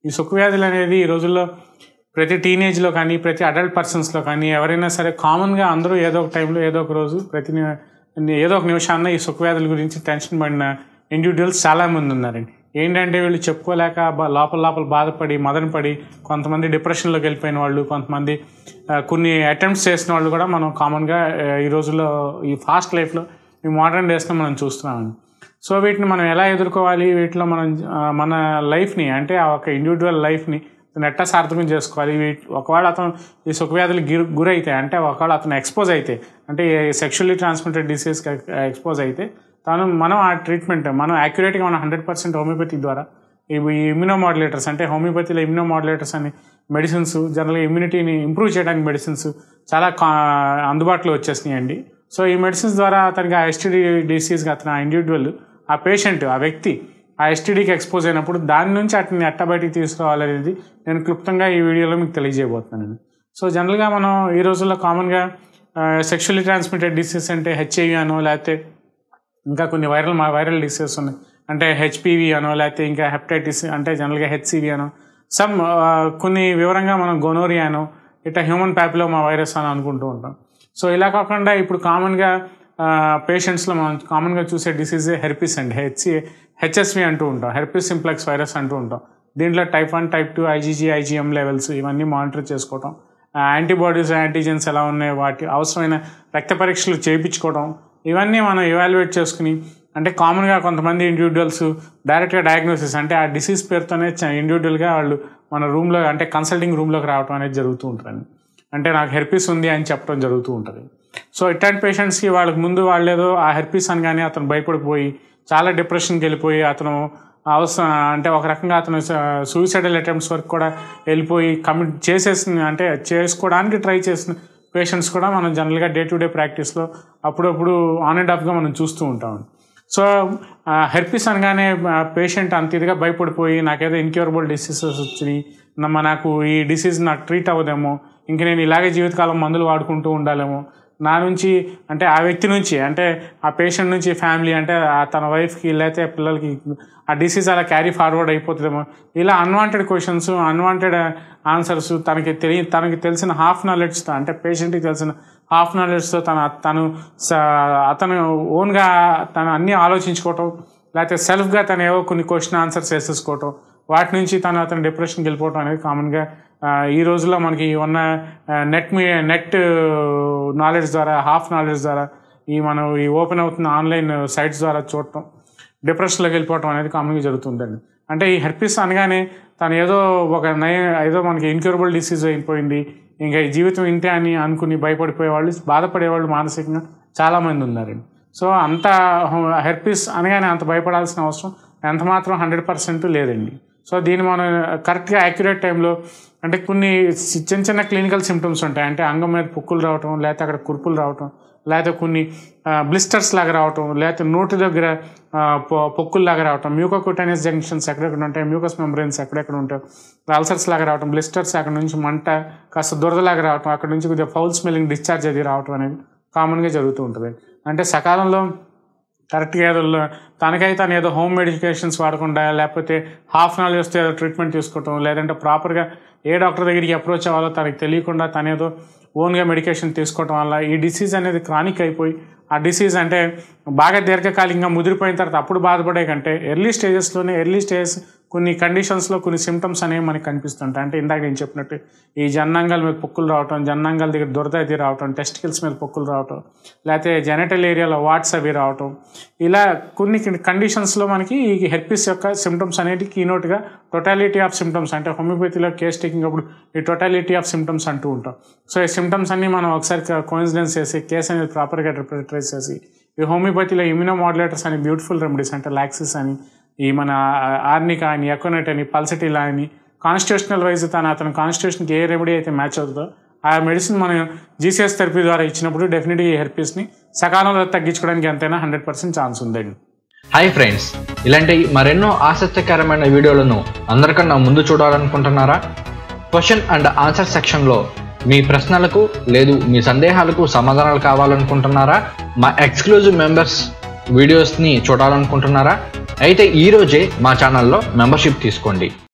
ఈ సుఖ వ్యాధులు అనేది ఈ రోజుల్లో ప్రతి టీనేజ్లో కానీ ప్రతి అడల్ట్ పర్సన్స్లో కానీ ఎవరైనా సరే కామన్గా అందరూ ఏదో ఒక టైంలో ఏదో ఒక రోజు ప్రతి ని- ఏదో ఒక నిమిషాన్న ఈ సుఖ వ్యాధుల గురించి టెన్షన్ పడిన ఇండివిజువల్స్ చాలామంది ఉన్నారండి ఏంటంటే వీళ్ళు చెప్పుకోలేక బ- లోపల లోపల బాధపడి మదన పడి కొంతమంది డిప్రెషన్లోకి వెళ్ళిపోయిన వాళ్ళు కొంతమంది ఆ, కొన్ని అటెంప్ట్స్ చేసిన వాళ్ళు కూడా మనం కామన్గా ఆ, ఈ రోజుల్లో ఈ ఫాస్ట్ లైఫ్లో ఈ మోడర్న్ డేస్లో మనం చూస్తున్నామండి సో వీటిని మనం ఎలా ఎదుర్కోవాలి వీటిలో మనం ఆ, మన లైఫ్ని అంటే ఆ ఒక ఇండివిజువల్ లైఫ్ని నెట్టా సార్థకం చేసుకోవాలి వీటి ఒకవేళ అతను ఈ సుఖవ్యాధులకు గిరు గురైతే అంటే ఒకవేళ అతను ఎక్స్పోజ్ అయితే అంటే సెక్షువల్లీ ట్రాన్స్మిటెడ్ డిసీజ్కి ఎక్స్పోజ్ అయితే తను మనం ఆ ట్రీట్మెంట్ మనం యాక్యురేట్గా మనం హండ్రెడ్ పర్సెంట్ హోమియోపతి ద్వారా ఈ ఇమ్యూనోమాడ్యులేటర్స్ అంటే హోమియోపతిలో ఇమ్యూనోమాడ్యులేటర్స్ అని మెడిసిన్స్ జనరల్గా ఇమ్యూనిటీని ఇంప్రూవ్ చేయడానికి మెడిసిన్స్ చాలా కా అందుబాటులో వచ్చేసినాయండి సో ఈ మెడిసిన్స్ ద్వారా అతనికి ఆ ఎస్టీడీ డిసీజ్కి అతను ఆ ఇండివిజువల్ ఆ పేషెంట్ ఆ వ్యక్తి ఆ ఎస్టీడీకి ఎక్స్పోజ్ అయినప్పుడు దాని నుంచి అతన్ని ఎట్ట బయటికి తీసుకురావాలనేది నేను క్లుప్తంగా ఈ వీడియోలో మీకు తెలియజేయబోతున్నాను సో జనరల్గా మనం ఈ రోజుల్లో కామన్గా సెక్షువల్లీ ట్రాన్స్మిటెడ్ డిసీజ్ అంటే హెచ్ఐవి అనో లేకపోతే ఇంకా కొన్ని వైరల్ మా వైరల్ డిసీజెస్ ఉన్నాయి అంటే హెచ్పివి అనో లేకపోతే ఇంకా హెపటైటిస్ అంటే జనరల్గా హెచ్సివి అనో సమ్ కొన్ని వివరంగా మనం గొనోరియా అనో ఇట్లా హ్యూమన్ ప్యాపిలోమా వైరస్ అని అనుకుంటూ ఉంటాం సో ఇలా కాకుండా ఇప్పుడు కామన్గా పేషెంట్స్లో మనం కామన్గా చూసే డిసీజ్ హెర్పిస్ అండి హెచ్సి హెచ్ఎస్వి అంటూ ఉంటాం హెర్పిస్ సింప్లెక్స్ వైరస్ అంటూ ఉంటాం దీంట్లో type one type two IgG IgM levels ఇవన్నీ మానిటర్ చేసుకోవటం యాంటీబాడీస్ యాంటీజెన్స్ ఎలా ఉన్నాయి వాటి అవసరమైన రక్త పరీక్షలు చేయించుకోవడం ఇవన్నీ మనం ఎవాల్యుయేట్ చేసుకుని అంటే కామన్గా కొంతమంది ఇండివిజువల్స్ డైరెక్ట్గా డయాగ్నోసిస్ అంటే ఆ డిసీజ్ పేరుతోనే ఇండివిజువల్గా వాళ్ళు మన రూమ్లో అంటే కన్సల్టింగ్ రూమ్లోకి రావడం అనేది జరుగుతూ ఉంటుంది అంటే నాకు హెర్పీస్ ఉంది అని చెప్పడం జరుగుతూ ఉంటుంది సో ఇట్లాంటి పేషెంట్స్కి వాళ్ళకి ముందు వాళ్ళు ఏదో ఆ హెర్పీస్ అనగానే అతను భయపడిపోయి చాలా డిప్రెషన్కి వెళ్ళిపోయి అతను అవసరం అంటే ఒక రకంగా అతను సూసైడల్ అటెంప్ట్స్ వరకు కూడా వెళ్ళిపోయి కమిట్ చేసేసిన అంటే చేసుకోవడానికి ట్రై చేసిన పేషెంట్స్ కూడా మనం జనరల్గా డే టు డే ప్రాక్టీస్లో అప్పుడప్పుడు ఆన్ అండ్ ఆఫ్గా మనం చూస్తూ ఉంటాం సో హెర్పిస్ అనగానే పేషెంట్ అంత ఇదిగా భయపడిపోయి నాకేదో ఇన్క్యూరబుల్ డిసీజెస్ వచ్చినాయి నమ్మ నాకు ఈ డిసీజ్ నాకు ట్రీట్ అవ్వదేమో ఇంక నేను ఇలాగే జీవితకాలం మందులు వాడుకుంటూ ఉండాలేమో నా నుంచి అంటే ఆ వ్యక్తి నుంచి అంటే ఆ పేషెంట్ నుంచి ఫ్యామిలీ అంటే ఆ తన వైఫ్కి లేకపోతే పిల్లలకి ఆ డిసీజ్ అలా క్యారీ ఫార్వర్డ్ అయిపోతుందేమో ఇలా అన్వాంటెడ్ క్వశ్చన్స్ అన్వాంటెడ్ ఆన్సర్స్ తనకి తెలియ తనకి తెలిసిన హాఫ్ నాలెడ్జ్తో అంటే పేషెంట్కి తెలిసిన హాఫ్ నాలెడ్జ్తో తన తను స- అతను ఓన్గా తను అన్నీ ఆలోచించుకోవటం లేకపోతే సెల్ఫ్గా తను ఏవో కొన్ని క్వశ్చన్ ఆన్సర్స్ వేసేసుకోవటం వాటి నుంచి తను అతను డిప్రెషన్కి వెళ్ళిపోవటం అనేది కామన్గా ఆ, ఈ రోజుల్లో మనకి ఉన్న నెట్ మీ నెట్ నాలెడ్జ్ ద్వారా హాఫ్ నాలెడ్జ్ ద్వారా ఈ మనం ఈ ఓపెన్ అవుతున్న ఆన్లైన్ సైట్స్ ద్వారా చూడటం డిప్రెషన్లోకి వెళ్ళిపోవటం అనేది కామన్గా జరుగుతుందండి అంటే ఈ హెర్పిస్ అనగానే తను ఏదో ఒక నయ ఏదో మనకి ఇన్క్యూరబుల్ డిసీజ్ అయిపోయింది ఇంకా ఈ జీవితం ఇంతే అని అనుకుని భయపడిపోయే వాళ్ళు బాధపడేవాళ్ళు మానసికంగా చాలామంది ఉన్నారండి సో అంత హెర్పిస్ అనగానే అంత భయపడాల్సిన అవసరం ఎంత మాత్రం హండ్రెడ్ పర్సెంట్ లేదండి సో దీన్ని మనం కరెక్ట్గా యాక్యురేట్ టైంలో అంటే కొన్ని చి- చిన్న చిన్న క్లినికల్ సిమ్టమ్స్ ఉంటాయి అంటే అంగం మీద పుక్కులు రావటం లేకపోతే అక్కడ కురుపులు రావటం లేకపోతే కొన్ని బ్లిస్టర్స్ లాగా రావటం లేకపోతే నోటి దగ్గర ఆ, పొ- పొక్కులు లాగా రావటం మ్యూకోకుటైనస్ జంక్షన్స్ ఎక్కడెక్కడ ఉంటాయి మ్యూకస్ మెంబ్రెయిన్స్ ఎక్కడెక్కడ ఉంటాయి అల్సర్స్ లాగా రావటం బ్లిస్టర్స్ అక్కడ నుంచి మంట కాస్త దురదలాగా రావటం అక్కడ నుంచి కొద్దిగా ఫౌల్ స్మెల్లింగ్ డిశ్చార్జ్ అది రావటం అనేది కామన్గా జరుగుతూ ఉంటుంది అంటే సకాలంలో కరెక్ట్గా ఏదో తనకైతే తను ఏదో హోమ్ మెడికేషన్స్ వాడకుండా లేకపోతే హాఫ్ నాలెడ్జ్ వస్తే ఏదో ట్రీట్మెంట్ తీసుకోవటం లేదంటే ప్రాపర్గా ఏ డాక్టర్ దగ్గరికి అప్రోచ్ అవ్వాలో తనకి తెలియకుండా తనేదో ఓన్గా మెడికేషన్ తీసుకోవటం వల్ల ఈ డిసీజ్ అనేది క్రానిక్ అయిపోయి ఆ డిసీజ్ అంటే బాగా దీర్ఘకాలికంగా ముదిరిపోయిన తర్వాత అప్పుడు బాధపడే కంటే ఎర్లీ స్టేజెస్లోనే ఎర్లీ స్టేజెస్ కొన్ని కండిషన్స్లో కొన్ని సిమ్టమ్స్ అనేవి మనకి కనిపిస్తుంటాయి అంటే ఇందాక నేను చెప్పినట్టు ఈ జన్నాంగాల మీద పొక్కులు రావటం జన్నాంగాల దగ్గర దురద అది రావటం టెస్టికల్స్ మీద పొక్కులు రావటం లేకపోతే జెనటల్ ఏరియాలో వాట్స్ అవి రావటం ఇలా కొన్ని కండిషన్స్లో మనకి ఈ హెర్పిస్ యొక్క సిమ్టమ్స్ అనేది కీనోట్గా టోటాలిటీ ఆఫ్ సిమ్టమ్స్ అంటే హోమియోపతిలో కేస్ టేకింగ్ అప్పుడు ఈ టోటాలిటీ ఆఫ్ సిమ్టమ్స్ అంటూ ఉంటాం సో ఈ సిమ్టమ్స్ అన్ని మనం ఒకసారి కోయిన్సిడెన్స్ చేసి కేసు అనేది ప్రాపర్గా రిప్రజెంటైజ్ చేసి ఈ హోమియోపతిలో ఇమ్యూనో మాడ్యులేటర్స్ అని బ్యూటిఫుల్ రెమెడీస్ అంటే లాక్సిస్ అని ఈ మన ఆర్నికా అని ఎకోనెట్ అని పల్సటిలా అని కాన్స్టిట్యూషనల్ వైజ్ తన అతని కాన్స్టిట్యూషన్కి ఏ రెమెడీ అయితే మ్యాచ్ అవుతుందో ఆ మెడిసిన్ మనం జీసీఎస్ థెరపీ ద్వారా ఇచ్చినప్పుడు డెఫినెట్గా ఈ హెర్పీస్ని సకాలంలో తగ్గించుకోవడానికి ఎంతైనా హండ్రెడ్ పర్సెంట్ ఛాన్స్ ఉందండి హాయ్ ఫ్రెండ్స్ ఇలాంటి మరెన్నో ఆసక్తికరమైన వీడియోలను అందరికన్నా ముందు చూడాలనుకుంటున్నారా క్వశ్చన్ అండ్ ఆన్సర్ సెక్షన్లో మీ ప్రశ్నలకు లేదు మీ సందేహాలకు సమాధానాలు కావాలనుకుంటున్నారా మా ఎక్స్క్లూజివ్ మెంబర్స్ వీడియోస్ని చూడాలనుకుంటున్నారా అయితే ఈరోజే మా ఛానల్లో మెంబర్షిప్ తీసుకోండి